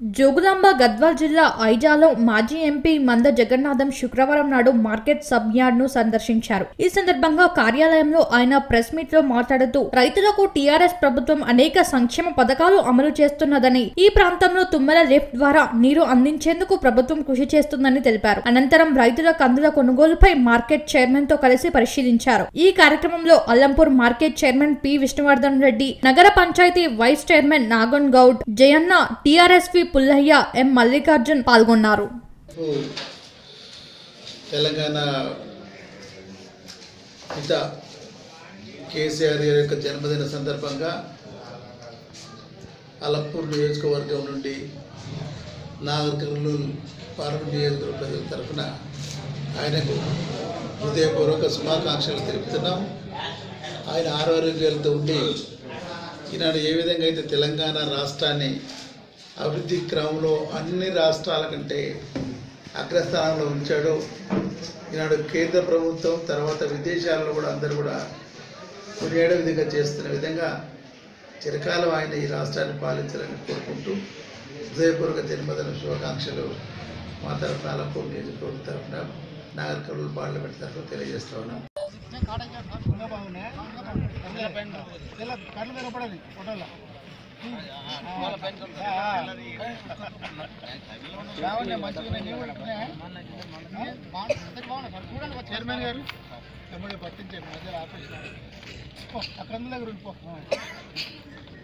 జోగులాంబ గద్వాల్ జిల్లా ఐజాలో మాజీ ఎంపీ మంద జగన్నాథం శుక్రవారం నాడు మార్కెట్ సబ్ యార్డ్ ను సందర్శించారు ఈ సందర్భంగా కార్యాలయంలో ఆయన ప్రెస్ మీట్ లో మాట్లాడుతూ రైతులకు టీఆర్ఎస్ ప్రభుత్వం అనేక సంక్షేమ పథకాలు అమలు చేస్తున్నదని ఈ ప్రాంతంలో తుమ్మల లిఫ్ట్ ద్వారా నీరు అందించేందుకు ప్రభుత్వం కృషి చేస్తుందని తెలిపారు అనంతరం రైతుల కందుల కొనుగోలుపై మార్కెట్ చైర్మన్ తో కలిసి పరిశీలించారు ఈ కార్యక్రమంలో Alampur market chairman P Vishnuvardhan Reddy నగర panchayat vice chairman Nagan Goud Jayanna TRSV Pullaiah M Mallikarjun పాల్గొన్నారు రేపు తెలంగాణ పిత కేసీఆర్ గారి యొక్క జన్మదిన సందర్భంగా అలంపూర్ నియోజకవర్గం నుండి నాగర్ కర్నూలు పార్లమెంట్ నియోజకవర్గ ప్రజల తరఫున ఆయనకు హృదయపూర్వక శుభాకాంక్షలు తెలుపుతున్నాం ఆయన ఆరోగ్యాలతో ఉండి ఈనాడు ఏ విధంగా అయితే తెలంగాణ రాష్ట్రాన్ని అభివృద్ధి క్రమంలో అన్ని రాష్ట్రాల కంటే అగ్రస్థానంలో ఉంచాడు ఈనాడు కేంద్ర ప్రభుత్వం తర్వాత విదేశాల్లో కూడా అందరూ కూడా కొనియాడే విధంగా చేస్తున్న విధంగా చిరకాలం ఆయన ఈ రాష్ట్రాన్ని పాలించాలని కోరుకుంటూ హృదయపూర్వక జన్మదిన శుభాకాంక్షలు మా తరఫున అలంపూర్ నియోజకవర్గం తరఫున నాగర్ కర్నూలు పార్లమెంట్ తరఫున తెలియజేస్తా ఉన్నాం కళ్ళు కనపడది ఫోటోలో చైర్మన్ గారు ఎమ్మడే పట్టించండి మధ్యలో ఆపేసిన అక్కడ దగ్గర ఉండిపో